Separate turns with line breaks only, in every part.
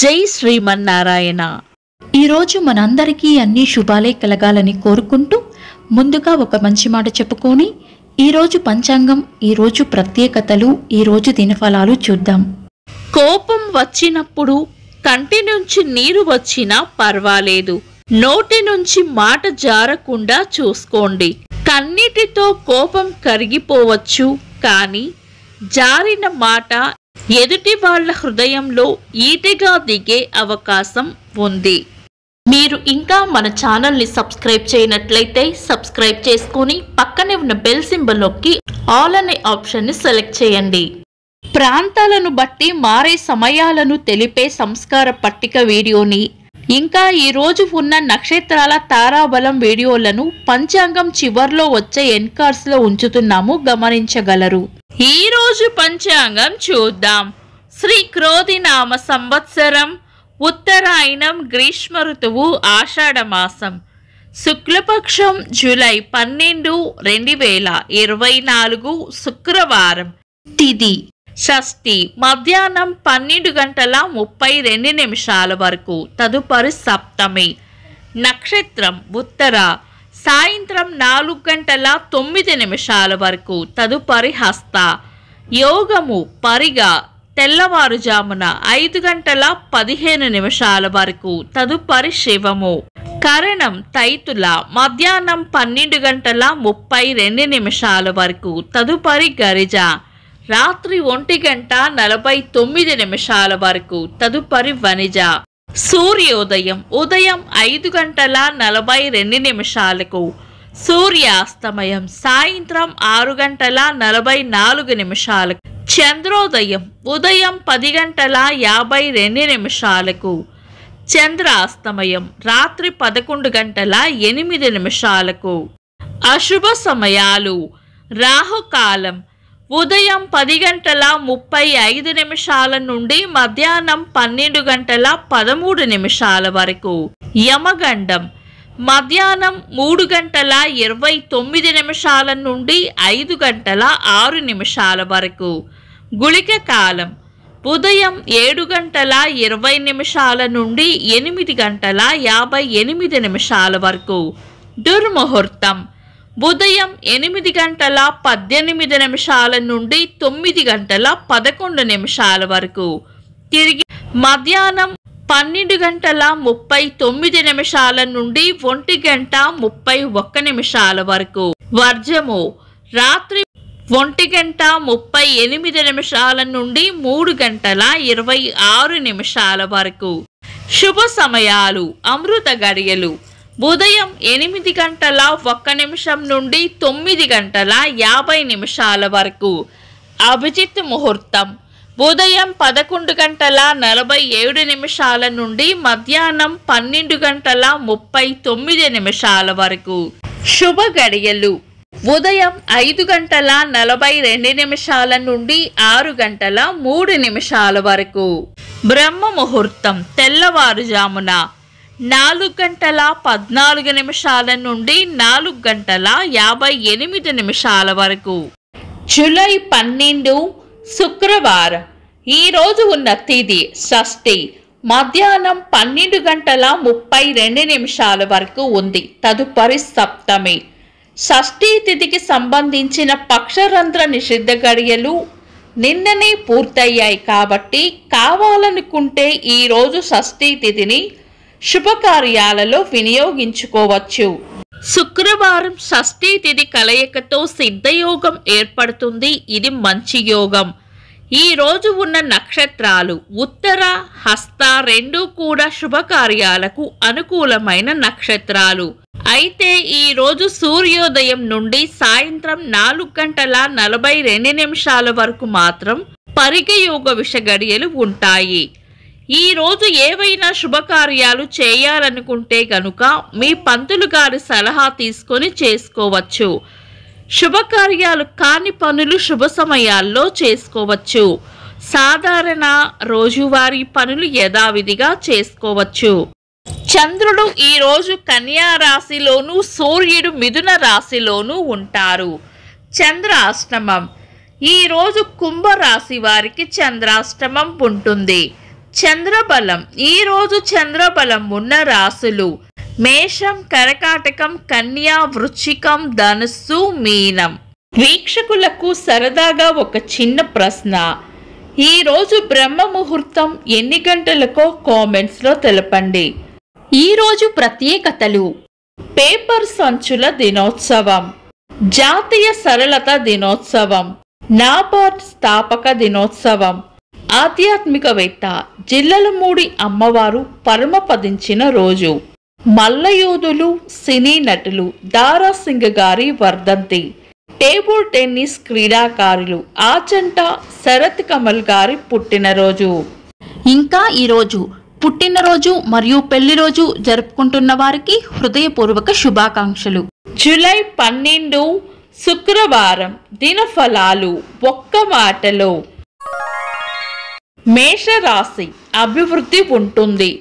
జై శ్రీమన్నారాయణ
ఈరోజు మనందరికీ అన్ని శుభాలే కలగాలని కోరుకుంటూ ముందుగా ఒక మంచి మాట చెప్పుకొని ఈరోజు పంచాంగం ఈరోజు ప్రత్యేకతలు ఈరోజు దినఫలాలు చూద్దాం
కోపం వచ్చినప్పుడు కంటి నుంచి నీరు వచ్చినా పర్వాలేదు నోటి నుంచి మాట జారకుండా చూసుకోండి కన్నీటితో కోపం కరిగిపోవచ్చు కానీ జారిన మాట ఎదుటి వాళ్ళ హృదయంలో ఈటెగా దిగే అవకాశం ఉంది మీరు ఇంకా మన ఛానల్ని సబ్స్క్రైబ్ చేయనట్లయితే సబ్స్క్రైబ్ చేసుకొని పక్కనే ఉన్న బెల్ సింబల్ నొక్కి ఆల్ అనే ఆప్షన్ని సెలెక్ట్ చేయండి ప్రాంతాలను బట్టి మారే సమయాలను తెలిపే సంస్కార పట్టిక వీడియోని ఇంకా ఈ రోజు ఉన్న నక్షత్రాల తారాబలం వీడియోలను పంచాంగం చివర్లో వచ్చే ఎన్కార్స్ లో ఉంచుతున్నాము గమనించగలరు ఈ రోజు పంచాంగం చూద్దాం శ్రీ క్రోధి నామ సంవత్సరం ఉత్తరాయణం గ్రీష్మ ఋతువు ఆషాఢ మాసం శుక్లపక్షం జూలై పన్నెండు రెండు వేల ఇరవై నాలుగు శుక్రవారం తిది షష్ఠి మధ్యాహ్నం పన్నెండు గంటల ముప్పై రెండు నిమిషాల వరకు తదుపరి సప్తమి నక్షత్రం ఉత్తర సాయంత్రం నాలుగు గంటల తొమ్మిది నిమిషాల వరకు తదుపరి హస్త యోగము పరిగా తెల్లవారుజామున ఐదు గంటల పదిహేను నిమిషాల వరకు తదుపరి శివము కరణం తైతుల మధ్యాహ్నం పన్నెండు గంటల ముప్పై రెండు నిమిషాల వరకు తదుపరి గరిజ రాత్రి ఒంటి గంట నలభై తొమ్మిది నిమిషాల వరకు తదుపరి వనిజ సూర్యోదయం ఉదయం ఐదు గంటల నలభై రెండు నిమిషాలకు సూర్యాస్తమయం సాయంత్రం ఆరు గంటల నలభై నాలుగు నిమిషాలకు చంద్రోదయం ఉదయం పది గంటల యాభై రెండు నిమిషాలకు చంద్రాస్తమయం రాత్రి పదకొండు గంటల ఎనిమిది నిమిషాలకు అశుభ సమయాలు రాహుకాలం ఉదయం పది గంటల ముప్పై ఐదు నిమిషాల నుండి మధ్యాహ్నం పన్నెండు గంటల పదమూడు నిమిషాల వరకు యమగండం మధ్యాహ్నం మూడు గంటల ఇరవై తొమ్మిది నిమిషాల నుండి ఐదు గంటల ఆరు నిమిషాల వరకు గుళిక కాలం ఉదయం ఏడు గంటల ఇరవై నిమిషాల నుండి ఎనిమిది గంటల యాభై ఎనిమిది నిమిషాల వరకు దుర్ముహూర్తం ఉదయం ఎనిమిది గంటల పద్దెనిమిది నిమిషాల నుండి తొమ్మిది గంటల పదకొండు నిమిషాల వరకు తిరిగి మధ్యాహ్నం పన్నెండు గంటల ముప్పై తొమ్మిది నిమిషాల నుండి ఒంటి గంట ముప్పై ఒక్క నిమిషాల వరకు వర్జము రాత్రి ఒంటి గంట ముప్పై ఎనిమిది నిమిషాల నుండి మూడు గంటల ఇరవై ఆరు నిమిషాల వరకు శుభ సమయాలు అమృత గడియలు ఉదయం ఎనిమిది గంటల ఒక్క నిమిషం నుండి తొమ్మిది గంటల యాభై నిమిషాల వరకు అభిజిత్ ముహూర్తం ఉదయం పదకొండు గంటల నలభై ఏడు నిమిషాల నుండి మధ్యాహ్నం పన్నెండు గంటల ముప్పై తొమ్మిది నిమిషాల వరకు శుభ గడియలు ఉదయం ఐదు గంటల నలభై రెండు నిమిషాల నుండి ఆరు గంటల మూడు నిమిషాల వరకు బ్రహ్మ ముహూర్తం తెల్లవారుజామున నాలుగు గంటల పద్నాలుగు నిమిషాల నుండి నాలుగు గంటల యాభై ఎనిమిది నిమిషాల వరకు జూలై పన్నెండు శుక్రవారం ఈ రోజు ఉన్న తేదీ షష్ఠి మధ్యాహ్నం పన్నెండు గంటల ముప్పై రెండు నిమిషాల వరకు ఉంది తదుపరి సప్తమి షష్ఠీ తిథికి సంబంధించిన పక్షరంధ్ర నిషిద్ధ గడియలు నిన్ననే పూర్తయ్యాయి కాబట్టి కావాలనుకుంటే ఈ రోజు షష్ఠీ తిథిని శుభకార్యాలలో వినియోగించుకోవచ్చు శుక్రవారం షష్ఠీ తిథి కలయికతో సిద్ధయోగం ఏర్పడుతుంది ఇది మంచి యోగం ఈ రోజు ఉన్న నక్షత్రాలు ఉత్తర హస్త రెండు కూడా శుభకార్యాలకు అనుకూలమైన నక్షత్రాలు అయితే ఈ రోజు సూర్యోదయం నుండి సాయంత్రం నాలుగు గంటల నలభై రెండు నిమిషాల వరకు మాత్రం పరిగయోగ విష గడియలు ఉంటాయి ఈ రోజు ఏవైనా శుభకార్యాలు చేయాలనుకుంటే గనుక మీ పంతులు గారి సలహా తీసుకొని చేసుకోవచ్చు శుభకార్యాలు కాని పనులు శుభ సమయాల్లో చేసుకోవచ్చు సాధారణ రోజువారీ పనులు యథావిధిగా చేసుకోవచ్చు చంద్రుడు ఈ రోజు కన్యా రాశిలోను సూర్యుడు మిథున రాశిలోను ఉంటారు చంద్రాష్టమం ఈ రోజు కుంభరాశి వారికి చంద్రాష్టమం ఉంటుంది చంద్రబలం ఈ రోజు చంద్రబలం ఉన్న రాసులు మేషం కరకాటకం కన్యా వృశ్చికం ధనుస్సు మీనం వీక్షకులకు సరదాగా ఒక చిన్న ప్రశ్న ఈ రోజు బ్రహ్మ ముహూర్తం ఎన్ని గంటలకో కామెంట్స్ లో తెలపండి
ఈరోజు ప్రత్యేకతలు
పేపర్ సంచుల దినోత్సవం జాతీయ సరళత దినోత్సవం నాబార్డ్ స్థాపక దినోత్సవం ఆధ్యాత్మికవేత్త జిల్లలమూడి అమ్మవారు పరమపదించిన రోజు మల్లయోధులు సినీ నటులు దారా సింగ్ గారి వర్ధంతి టేబుల్ టెన్నిస్ క్రీడాకారులు ఆచంట శరత్ కమల్ గారి పుట్టినరోజు
ఇంకా ఈరోజు పుట్టినరోజు మరియు పెళ్లి రోజు జరుపుకుంటున్న వారికి హృదయపూర్వక శుభాకాంక్షలు
జూలై పన్నెండు శుక్రవారం దినఫలాలు ఒక్క మాటలో మేషరాశి అభివృద్ధి ఉంటుంది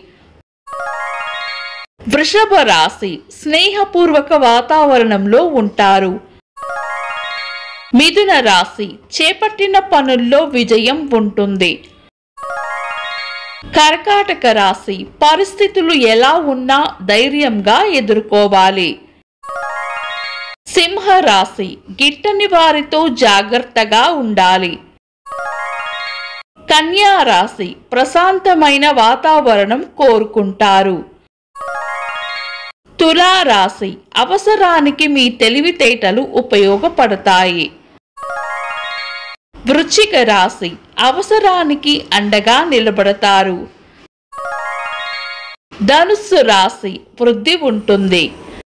వృషభ రాశి స్నేహపూర్వక వాతావరణంలో ఉంటారు మిథున రాశి చేపట్టిన పనుల్లో విజయం ఉంటుంది కర్కాటక రాశి పరిస్థితులు ఎలా ఉన్నా ధైర్యంగా ఎదుర్కోవాలి సింహ రాశి గిట్టని వారితో జాగ్రత్తగా ఉండాలి కన్యా రాశి ప్రశాంతమైన వాతావరణం కోరుకుంటారు తులా రాశి అవసరానికి మీ తెలివితేటలు ఉపయోగపడతాయి వృశ్చిక రాశి అవసరానికి అండగా నిలబడతారు ధనుస్సు రాశి వృద్ధి ఉంటుంది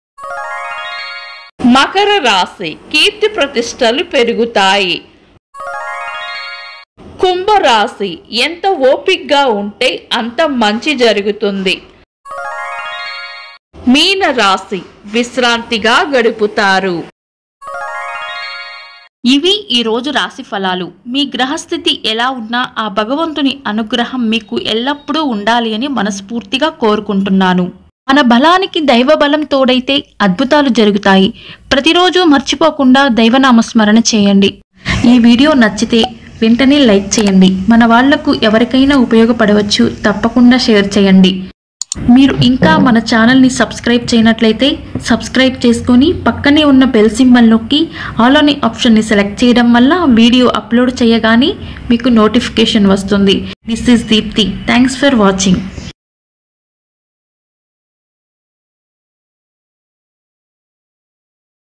మకర రాశి కీర్తి ప్రతిష్టలు పెరుగుతాయి కుంభరాశి ఎంత ఓపిగ్గా ఉంటే అంత మంచి జరుగుతుంది మీన రాశి విశ్రాంతిగా గడుపుతారు
ఇవి ఈ రోజు రాశి ఫలాలు మీ గ్రహస్థితి ఎలా ఉన్నా ఆ భగవంతుని అనుగ్రహం మీకు ఎల్లప్పుడూ ఉండాలి అని మనస్ఫూర్తిగా కోరుకుంటున్నాను మన బలానికి దైవ బలం తోడైతే అద్భుతాలు జరుగుతాయి ప్రతిరోజు మర్చిపోకుండా దైవనామస్మరణ చేయండి ఈ వీడియో నచ్చితే వెంటనే లైక్ చేయండి మన వాళ్లకు ఎవరికైనా ఉపయోగపడవచ్చు తప్పకుండా షేర్ చేయండి మీరు ఇంకా మన ఛానల్ని సబ్స్క్రైబ్ చేయనట్లయితే సబ్స్క్రైబ్ చేసుకొని పక్కనే ఉన్న బెల్ సింబల్ నొక్కి ఆల్ అనే ఆప్షన్ని సెలెక్ట్ చేయడం వల్ల వీడియో అప్లోడ్ చేయగానే మీకు నోటిఫికేషన్ వస్తుంది this is Deepti thanks for watching